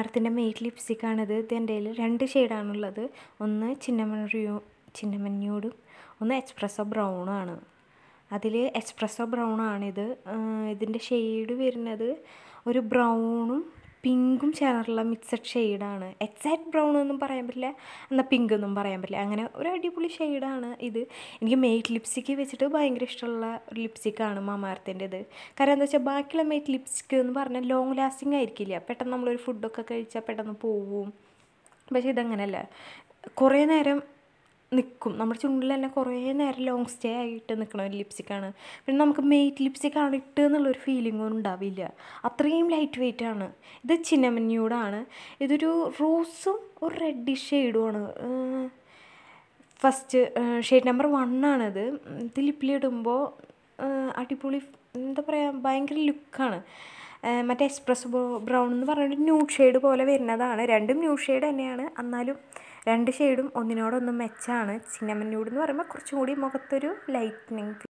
മാമാർത്തിൻ്റെ made ലിപ്സ്റ്റിക്കാണിത് ഇത് എൻ്റെ കയ്യിൽ രണ്ട് ഷെയ്ഡാണുള്ളത് ഒന്ന് ചിന്നമന്യൂ ചിന്നമന്യൂടും ഒന്ന് എക്സ്പ്രസ്സോ ബ്രൗണും ആണ് അതിൽ എക്സ്പ്രസ്സോ ബ്രൗൺ ആണിത് ഇതിൻ്റെ ഷെയ്ഡ് വരുന്നത് ഒരു ബ്രൗണും പിങ്കും ചേർന്നുള്ള മിക്സഡ് ഷെയ്ഡാണ് എക്സാക്ട് ബ്രൗൺ ഒന്നും പറയാൻ പറ്റില്ല എന്നാൽ പിങ്ക് ഒന്നും പറയാൻ പറ്റില്ല അങ്ങനെ ഒരു അടിപൊളി ഷെയ്ഡാണ് ഇത് എനിക്ക് മെയ്റ്റ് ലിപ്സ്റ്റിക്ക് വെച്ചിട്ട് ഭയങ്കര ഇഷ്ടമുള്ള ഒരു ലിപ്സ്റ്റിക്കാണ് മാമാർത്തിൻ്റെത് കാരണം എന്താ വെച്ചാൽ ബാക്കിയുള്ള മെയ്റ്റ് ലിപ്സ്റ്റിക്ക് എന്ന് പറഞ്ഞാൽ ലോങ് ലാസ്റ്റിംഗ് ആയിരിക്കില്ല പെട്ടെന്ന് നമ്മളൊരു ഫുഡൊക്കെ കഴിച്ചാൽ പെട്ടെന്ന് പോവും പക്ഷേ ഇതങ്ങനെയല്ല കുറേ നേരം നിൽക്കും നമ്മുടെ ചുണ്ടിൽ തന്നെ കുറേ നേരം ലോങ് സ്റ്റേ ആയിട്ട് നിൽക്കണ ഒരു ലിപ്സ്റ്റിക്കാണ് പിന്നെ നമുക്ക് മെയ്റ്റ് ലിപ്സ്റ്റിക്കാണ് ഇട്ട് എന്നുള്ളൊരു ഫീലിംഗും ഉണ്ടാവില്ല അത്രയും ലൈറ്റ് വെയിറ്റ് ആണ് ഇത് ചിന്നമന്യൂടാണ് ഇതൊരു റോസും ഒരു റെഡിഷ് ഷെയ്ഡുമാണ് ഫസ്റ്റ് ഷെയ്ഡ് നമ്പർ വൺ ആണിത് ഇത് ലിപ്പിലിടുമ്പോൾ അടിപൊളി എന്താ പറയുക ഭയങ്കര ലുക്കാണ് മറ്റേ എക്സ്പ്രസ് ബ്രൗൺ എന്ന് പറഞ്ഞിട്ട് ന്യൂഡ് ഷെയ്ഡ് പോലെ വരുന്നതാണ് രണ്ടും ന്യൂഡ് ഷെയ്ഡ് തന്നെയാണ് എന്നാലും രണ്ട് ഷെയ്ഡും ഒന്നിനോടൊന്നും മെച്ചാണ് സിന്നമൻ ന്യൂഡ് എന്ന് പറയുമ്പോൾ കുറച്ചും കൂടി മുഖത്തൊരു ലൈറ്റനിങ്